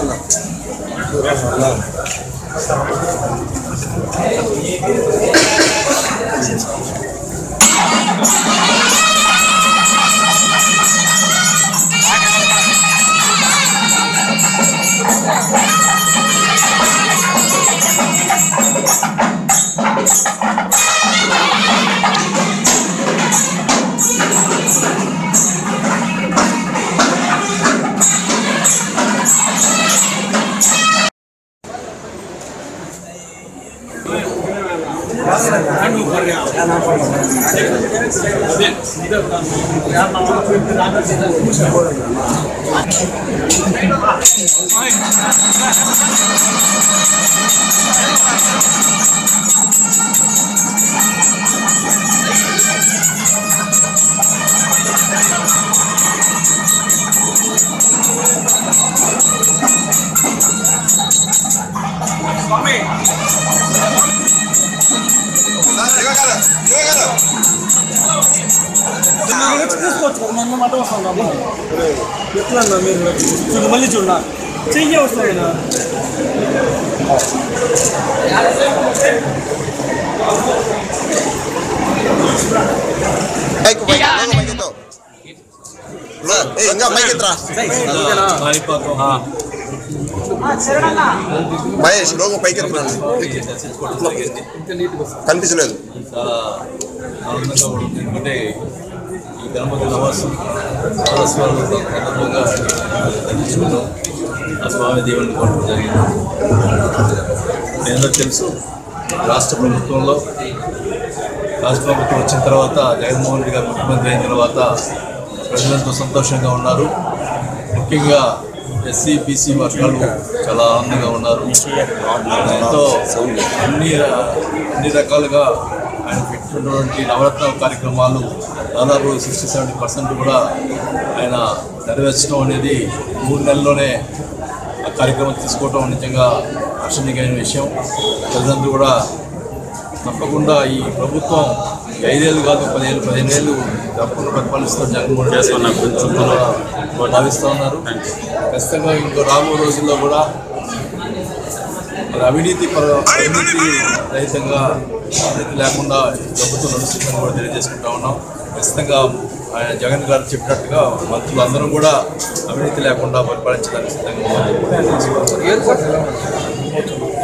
తీసుకోవచ్చు నన్ను మాట వస్తాను ఎట్లా అన్నా మీరు చూడు మళ్ళీ చూడ చెయ్యి వస్తుంది కదా మైక్ మైక్ లోగో మైక్ ఎత్తో లో- ఏ ఇంకా మైక్ ఎత్తరా మహేష్ లోగో పైకి ఎత్తున్నాను కనిపించలేదు చాలా ఆనందంగా ఉంటుంది ఎందుకంటే ఈ గణపతి నవాసం సరస్వామి సందర్భంగా దర్శించుకున్నాం ఆ స్వామి దేవుని కోరడం జరిగింది మీ అందరూ తెలుసు రాష్ట్ర ప్రభుత్వంలో రాష్ట్ర ప్రభుత్వం వచ్చిన తర్వాత జగన్మోహన్ రెడ్డి గారు ముఖ్యమంత్రి అయిన తర్వాత ప్రజలంతా సంతోషంగా ఉన్నారు ముఖ్యంగా ఎస్సీ బీసీ వర్గాలు చాలా ఆనందంగా ఉన్నారు ఆయన ఎంతో అన్ని అన్ని రకాలుగా ఆయన పెట్టినటువంటి నవరత్న కార్యక్రమాలు దాదాపు సిక్స్టీ సెవెంటీ పర్సెంట్ కూడా ఆయన నెరవేర్చడం అనేది మూడు నెలల్లోనే ఆ కార్యక్రమం తీసుకోవటం నిజంగా హర్షణీయమైన విషయం ప్రజలందరూ కూడా తప్పకుండా ఈ ప్రభుత్వం ఈ ఐదేళ్ళు కాదు పదిహేను పదిహేను ఏళ్ళు తప్పకుండా పరిపాలిస్తూ జగన్మోహన్ రెడ్డి గారు భావిస్తూ ఉన్నారు ఖచ్చితంగా ఇంకో రాబో రోజుల్లో కూడా మరి అవినీతి పర అవినీతి రహితంగా అవినీతి లేకుండా ఈ ప్రభుత్వం నడుస్తుందని కూడా తెలియజేసుకుంటా ఉన్నాం ఖచ్చితంగా ఆయన జగన్ గారు చెప్పినట్టుగా మంత్రులు అందరం కూడా అవినీతి లేకుండా పరిపాలించడానికి సిద్ధంగా ఉన్నారు